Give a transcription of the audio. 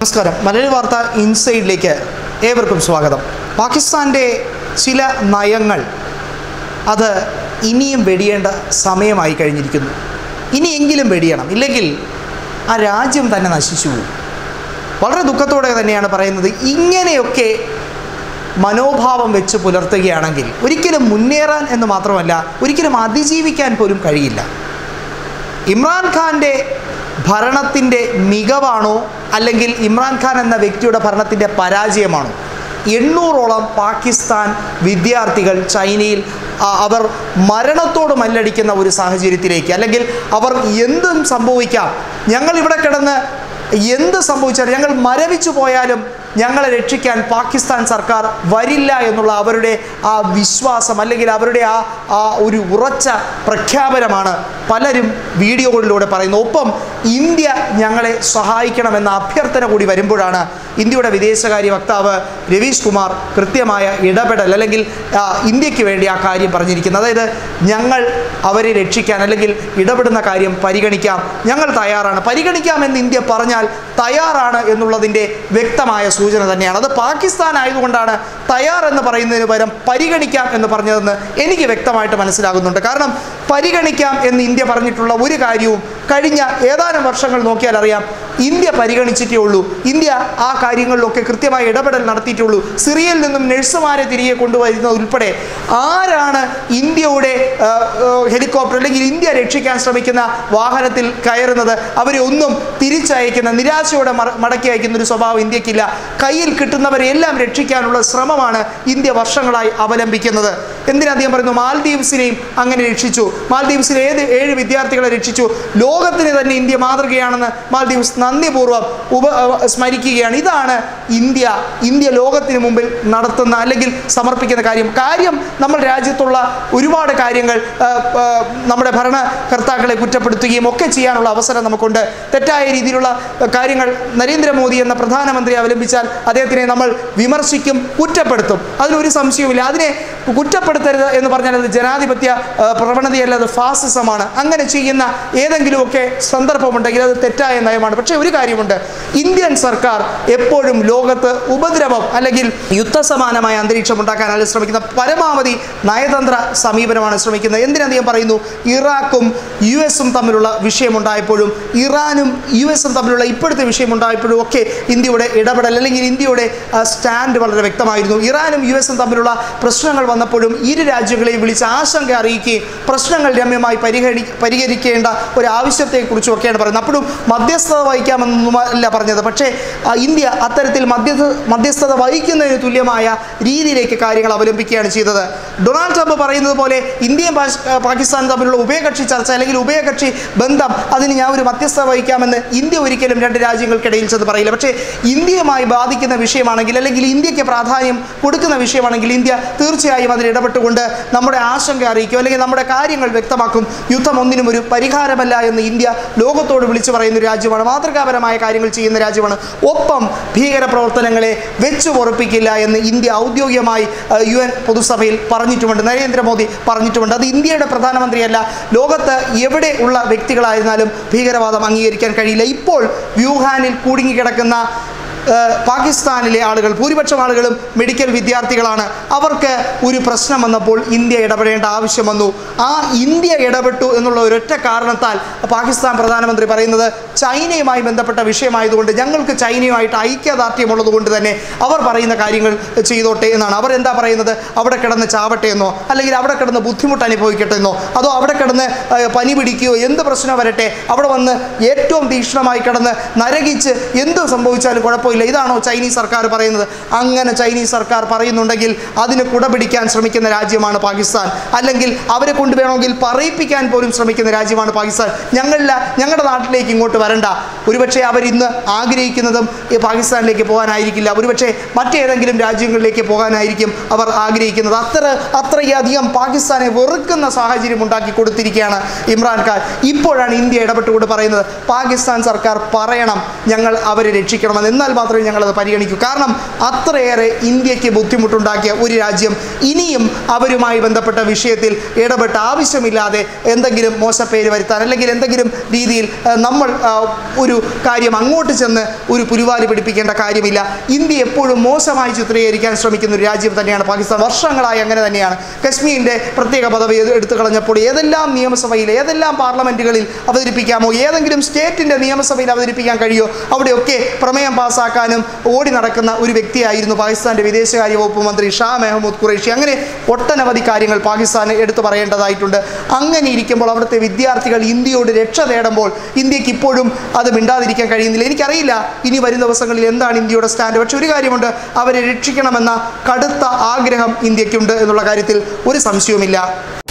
നമസ്കാരം മലയാളി വാർത്ത ഇൻസൈഡിലേക്ക് ഏവർക്കും സ്വാഗതം പാകിസ്ഥാൻ്റെ ചില നയങ്ങൾ അത് ഇനിയും വെടിയേണ്ട സമയമായി കഴിഞ്ഞിരിക്കുന്നു ഇനിയെങ്കിലും വെടിയണം ഇല്ലെങ്കിൽ ആ രാജ്യം തന്നെ നശിച്ചു പോകും വളരെ ദുഃഖത്തോടെ തന്നെയാണ് പറയുന്നത് ഇങ്ങനെയൊക്കെ മനോഭാവം വെച്ച് പുലർത്തുകയാണെങ്കിൽ ഒരിക്കലും മുന്നേറാൻ എന്ന് മാത്രമല്ല ഒരിക്കലും അതിജീവിക്കാൻ പോലും കഴിയില്ല ഇമ്രാൻഖാൻ്റെ ഭരണത്തിൻ്റെ മികവാണോ അല്ലെങ്കിൽ ഇമ്രാൻഖാൻ എന്ന വ്യക്തിയുടെ ഭരണത്തിൻ്റെ പരാജയമാണോ എണ്ണൂറോളം പാകിസ്ഥാൻ വിദ്യാർത്ഥികൾ ചൈനയിൽ ആ, അവർ മരണത്തോട് മല്ലടിക്കുന്ന ഒരു സാഹചര്യത്തിലേക്ക് അല്ലെങ്കിൽ അവർ എന്തും സംഭവിക്കാം ഞങ്ങൾ ഇവിടെ കിടന്ന് എന്ത് സംഭവിച്ചാലും ഞങ്ങൾ മരവിച്ചു പോയാലും ഞങ്ങളെ രക്ഷിക്കാൻ പാകിസ്ഥാൻ സർക്കാർ വരില്ല എന്നുള്ള അവരുടെ ആ വിശ്വാസം അല്ലെങ്കിൽ അവരുടെ ആ ആ ഒരു ഉറച്ച പ്രഖ്യാപനമാണ് പലരും വീഡിയോകളിലൂടെ പറയുന്നത് ഒപ്പം ഇന്ത്യ ഞങ്ങളെ സഹായിക്കണമെന്ന അഭ്യർത്ഥന കൂടി വരുമ്പോഴാണ് ഇന്ത്യയുടെ വിദേശകാര്യ വക്താവ് രവീഷ് കുമാർ കൃത്യമായ ഇടപെടൽ അല്ലെങ്കിൽ ആ, ഇന്ത്യക്ക് വേണ്ടി ആ കാര്യം പറഞ്ഞിരിക്കുന്നത് അതായത് ഞങ്ങൾ അവരെ രക്ഷിക്കാൻ അല്ലെങ്കിൽ ഇടപെടുന്ന കാര്യം പരിഗണിക്കാം ഞങ്ങൾ തയ്യാറാണ് പരിഗണിക്കാമെന്ന് ഇന്ത്യ പറഞ്ഞാൽ തയ്യാറാണ് എന്നുള്ളതിൻ്റെ വ്യക്തമായ സൂചന തന്നെയാണ് അത് പാകിസ്ഥാൻ ആയതുകൊണ്ടാണ് തയ്യാർ എന്ന് പറയുന്നതിന് പകരം പരിഗണിക്കാം എന്ന് പറഞ്ഞതെന്ന് എനിക്ക് വ്യക്തമായിട്ട് മനസ്സിലാകുന്നുണ്ട് കാരണം പരിഗണിക്കാം എന്ന് ഇന്ത്യ പറഞ്ഞിട്ടുള്ള ഒരു കാര്യവും കഴിഞ്ഞ ഏതാനും വർഷങ്ങൾ നോക്കിയാൽ അറിയാം ഇന്ത്യ പരിഗണിച്ചിട്ടേ ഉള്ളൂ ഇന്ത്യ ആ കാര്യങ്ങളിലൊക്കെ കൃത്യമായ ഇടപെടൽ നടത്തിയിട്ടുള്ളൂ സിറിയയിൽ നിന്നും നഴ്സുമാരെ തിരികെ കൊണ്ടുവരുന്നത് ഉൾപ്പെടെ ആരാണ് ഇന്ത്യയുടെ ആ, ആ, ഹെലികോപ്റ്റർ അല്ലെങ്കിൽ ഇന്ത്യ രക്ഷിക്കാൻ ശ്രമിക്കുന്ന വാഹനത്തിൽ കയറുന്നത് അവരെ ഒന്നും തിരിച്ചയക്കുന്ന നിരാശയോടെ മറ- മടക്കി അയക്കുന്ന ഒരു സ്വഭാവം ഇന്ത്യക്കില്ല കയ്യിൽ കിട്ടുന്നവരെ എല്ലാം രക്ഷിക്കാനുള്ള ശ്രമമാണ് ഇന്ത്യ വർഷങ്ങളായി അവലംബിക്കുന്നത് എന്തിനധികം പറയുന്നു മാൽദീവ്സിനെയും അങ്ങനെ രക്ഷിച്ചു മാൽദീവ്സിലെ ഏത് ഏഴ് വിദ്യാർത്ഥികളെ രക്ഷിച്ചു ലോകത്തിന് തന്നെ ഇന്ത്യ മാതൃകയാണെന്ന് മാൽദീവ്സ് നന്ദിപൂർവ്വം ഉപ അഹ് സ്മരിക്കുകയാണ് ഇതാണ് ഇന്ത്യ ഇന്ത്യ ലോകത്തിന് മുമ്പിൽ നടത്തുന്ന അല്ലെങ്കിൽ സമർപ്പിക്കുന്ന കാര്യം കാര്യം നമ്മൾ രാജ്യത്തുള്ള ഒരുപാട് കാര്യങ്ങൾ ആ, ആ, നമ്മുടെ ഭരണകർത്താക്കളെ കുറ്റപ്പെടുത്തുകയും ഒക്കെ ചെയ്യാനുള്ള അവസരം നമുക്കുണ്ട് തെറ്റായ രീതിയിലുള്ള കാര്യങ്ങൾ നരേന്ദ്രമോദി എന്ന പ്രധാനമന്ത്രി അവലംബിച്ചാൽ അദ്ദേഹത്തിനെ നമ്മൾ വിമർശിക്കും കുറ്റപ്പെടുത്തും അതിനൊരു സംശയവുമില്ല അതിനെ കുറ്റപ്പെടുത്തരുത് എന്ന് പറഞ്ഞാൽ അത് ജനാധിപത്യ ആ, പ്രവണതയല്ല അത് ഫാസിസമാണ് അങ്ങനെ ചെയ്യുന്ന ഏതെങ്കിലുമൊക്കെ സന്ദർഭമുണ്ടെങ്കിൽ അത് തെറ്റായ നയമാണ് പക്ഷേ ഒരു കാര്യമുണ്ട് ഇന്ത്യൻ സർക്കാർ എപ്പോഴും ലോകത്ത് ഉപദ്രവം അല്ലെങ്കിൽ യുദ്ധസമാനമായ അന്തരീക്ഷം ഉണ്ടാക്കാനാണ് ശ്രമിക്കുന്ന പരമാവധി നയതന്ത്ര സമീപനമാണ് ശ്രമിക്കുന്നത് എന്തിനധികം പറയുന്നു ഇറാഖും യു എസും തമ്മിലുള്ള വിഷയമുണ്ടായപ്പോഴും ഇറാനും യു എസും തമ്മിലുള്ള ഇപ്പോഴത്തെ വിഷയമുണ്ടായപ്പോഴും ഒക്കെ ഇന്ത്യയുടെ ഇടപെടൽ അല്ലെങ്കിൽ ഇന്ത്യയുടെ ആ, സ്റ്റാൻഡ് വളരെ വ്യക്തമായിരുന്നു ഇറാനും യു എസും തമ്മിലുള്ള പ്രശ്നങ്ങൾ വന്നപ്പോഴും ഇരു രാജ്യങ്ങളെയും വിളിച്ച് ആശങ്ക അറിയിക്കുകയും പ്രശ്നങ്ങൾ രമ്യമായി പരിഹരി പരിഹരിക്കേണ്ട ഒരു ആവശ്യത്തെക്കുറിച്ചും ഒക്കെയാണ് പറയുന്നത് അപ്പോഴും മധ്യസ്ഥത വഹിക്കാമെന്നൊന്നുമല്ല പറഞ്ഞത് പക്ഷേ ആ, ഇന്ത്യ അത്തരത്തിൽ മധ്യസ്ഥ മധ്യസ്ഥത വഹിക്കുന്നതിന് തുല്യമായ രീതിയിലേക്ക് കാര്യങ്ങൾ അവലംബിക്കുകയാണ് ചെയ്തത് ഡൊണാൾഡ് ട്രംപ് പറയുന്നത് പോലെ ഇന്ത്യയും പാക്- പാകിസ്ഥാനും തമ്മിലുള്ള ഉഭയകക്ഷി ചർച്ച അല്ലെങ്കിൽ ഉഭയകക്ഷി ബന്ധം അതിന് ഞാൻ ഒരു മധ്യസ്ഥത വഹിക്കാമെന്ന് ഇന്ത്യ ഒരിക്കലും രണ്ട് രാജ്യങ്ങൾക്കിടയിൽ ചെന്ന് പറയില്ല പക്ഷേ ഇന്ത്യയുമായി ബാധിക്കുന്ന വിഷയമാണെങ്കിൽ അല്ലെങ്കിൽ ഇന്ത്യക്ക് പ്രാധാന്യം കൊടുക്കുന്ന വിഷയമാണെങ്കിൽ ഇന്ത്യ തീർച്ചയായും അതിൽ ഇടപെട്ടുകൊണ്ട് നമ്മുടെ ആശങ്ക അറിയിക്കും അല്ലെങ്കിൽ നമ്മുടെ കാര്യങ്ങൾ വ്യക്തമാക്കും യുദ്ധം ഒന്നിനും ഒരു പരിഹാരമല്ല എന്ന് ഇന്ത്യ ലോകത്തോട് വിളിച്ചു പറയുന്ന ഒരു രാജ്യമാണ് മാതൃകാപരമായ കാര്യങ്ങൾ ചെയ്യുന്ന രാജ്യമാണ് ഒപ്പം ഭീകര പ്രവർത്തനങ്ങളെ വെച്ചു പൊറപ്പിക്കില്ല എന്ന് ഇന്ത്യ ഔദ്യോഗികമായി അഹ്, യു എൻ പൊതുസഭയിൽ പറഞ്ഞിട്ടുമുണ്ട് നരേന്ദ്രമോദി പറഞ്ഞിട്ടുമുണ്ട് അത് ഇന്ത്യയുടെ പ്രധാനമന്ത്രിയല്ല ലോകത്ത് എവിടെ ഉള്ള വ്യക്തികളായിരുന്നാലും ഭീകരവാദം അംഗീകരിക്കാൻ കഴിയില്ല ഇപ്പോൾ വ്യൂഹാനിൽ കുടുങ്ങിക്കിടക്കുന്ന ഏഹ് പാകിസ്ഥാനിലെ ആളുകൾ ഭൂരിപക്ഷം ആളുകളും മെഡിക്കൽ വിദ്യാർത്ഥികളാണ് അവർക്ക് ഒരു പ്രശ്നം വന്നപ്പോൾ ഇന്ത്യ ഇടപെടേണ്ട ആവശ്യം വന്നു ആ ഇന്ത്യ ഇടപെട്ടു എന്നുള്ള ഒരൊറ്റ കാരണത്താൽ പാകിസ്ഥാൻ പ്രധാനമന്ത്രി പറയുന്നത് ചൈനയുമായി ബന്ധപ്പെട്ട വിഷയമായതുകൊണ്ട് ഞങ്ങൾക്ക് ചൈനയുമായിട്ട് ഐക്യദാർഢ്യമുള്ളത് കൊണ്ട് തന്നെ അവർ പറയുന്ന കാര്യങ്ങൾ ചെയ്തോട്ടെ എന്നാണ് അവർ എന്താ പറയുന്നത് അവിടെ കിടന്ന് ചാവട്ടെ എന്നോ അല്ലെങ്കിൽ അവിടെ കിടന്ന് ബുദ്ധിമുട്ട് അനുഭവിക്കട്ടെ എന്നോ അതോ അവിടെ കിടന്ന് ഏഹ്, പനി പിടിക്കുകയോ എന്ത് പ്രശ്നം വരട്ടെ അവിടെ വന്ന് ഏറ്റവും തീക്ഷ്ണമായി കിടന്ന് നരകിച്ച് എന്ത് സംഭവിച്ചാലും കുഴപ്പമില്ല ഇതാണോ ചൈനീസ് സർക്കാർ പറയുന്നത് അങ്ങനെ ചൈനീസ് സർക്കാർ പറയുന്നുണ്ടെങ്കിൽ അതിന് കുടപിടിക്കാൻ ശ്രമിക്കുന്ന രാജ്യമാണ് പാകിസ്ഥാൻ അല്ലെങ്കിൽ അവരെ കൊണ്ട് വേണമെങ്കിൽ പറയിപ്പിക്കാൻ പോലും ശ്രമിക്കുന്ന രാജ്യമാണ് പാകിസ്ഥാൻ ഞങ്ങളില്ല ഞങ്ങളുടെ നാട്ടിലേക്ക് ഇങ്ങോട്ട് വരണ്ട ഒരുപക്ഷെ അവരിന്ന് ആഗ്രഹിക്കുന്നതും ഈ പാകിസ്ഥാനിലേക്ക് പോകാനായിരിക്കില്ല ഒരുപക്ഷെ മറ്റേതെങ്കിലും രാജ്യങ്ങളിലേക്ക് പോകാനായിരിക്കും അവർ ആഗ്രഹിക്കുന്നത് അത്ര അത്രയധികം പാകിസ്ഥാനെ വെറുക്കുന്ന സാഹചര്യം ഉണ്ടാക്കി കൊടുത്തിരിക്കുകയാണ് ഇമ്രാൻഖാൻ ഇപ്പോഴാണ് ഇന്ത്യ ഇടപെട്ടുകൊണ്ട് പറയുന്നത് പാകിസ്ഥാൻ സർക്കാർ പറയണം ഞങ്ങൾ അവരെ രക്ഷിക്കണമെന്ന് എന്നാൽ മാത്രമേ ഞങ്ങളത് പരിഗണിക്കൂ കാരണം അത്രയേറെ ഇന്ത്യക്ക് ബുദ്ധിമുട്ടുണ്ടാക്കിയ ഒരു രാജ്യം ഇനിയും അവരുമായി ബന്ധപ്പെട്ട വിഷയത്തിൽ ഇടപെട്ട് ആവശ്യമില്ലാതെ എന്തെങ്കിലും മോശപ്പേര് വരുത്താൻ അല്ലെങ്കിൽ എന്തെങ്കിലും രീതിയിൽ ആ, നമ്മൾ ആ, ഒരു കാര്യം അങ്ങോട്ട് ചെന്ന് ഒരു പുലിവാലി പിടിപ്പിക്കേണ്ട കാര്യമില്ല ഇന്ത്യ എപ്പോഴും മോശമായി ചിത്രീകരിക്കാൻ ശ്രമിക്കുന്ന ഒരു രാജ്യം തന്നെയാണ് പാകിസ്ഥാൻ വർഷങ്ങളായി അങ്ങനെ തന്നെയാണ് കശ്മീരിൻ്റെ പ്രത്യേക പദവി എട്- എടുത്തു കളഞ്ഞപ്പോൾ ഏതെല്ലാം നിയമസഭയിൽ ഏതെല്ലാം പാർലമെൻറ്റുകളിൽ അവതരിപ്പിക്കാമോ ഏതെങ്കിലും സ്റ്റേറ്റിൻ്റെ നിയമസഭയിൽ അവതരിപ്പിക്കാൻ കഴിയുമോ അവിടെയൊക്കെ പ്രമേയം പാസ്സാക്കാനും ഓടി നടക്കുന്ന ഒരു വ്യക്തിയായിരുന്നു പാകിസ്ഥാൻ്റെ വിദേശകാര്യ വകുപ്പ് മന്ത്രി ഷാ മെഹമ്മൂദ് ഖുറേഷി അങ്ങനെ ഒട്ടനവധി കാര്യങ്ങൾ പാകിസ്ഥാന് എടുത്തു പറയേണ്ടതായിട്ടുണ്ട് അങ്ങനെ ഇരിക്കുമ്പോൾ അവിടുത്തെ വിദ്യാർത്ഥികൾ ഇന്ത്യയോട് രക്ഷ തേടുമ്പോൾ ഇന്ത്യക്ക് ഇപ്പോഴും അത് മിണ്ടാതിരിക്കാൻ കഴിയുന്നില്ല എനിക്കറിയില്ല ഇനി വരും ദിവസങ്ങളിൽ എന്താണ് ഇന്ത്യയുടെ സ്റ്റാൻഡ് പക്ഷെ ഒരു കാര്യമുണ്ട് അവരെ രക്ഷിക്കണമെന്ന കടുത്ത ആഗ്രഹം ഇന്ത്യക്കുണ്ട് എന്നുള്ള കാര്യത്തിൽ ഒരു സംശയവുമില്ല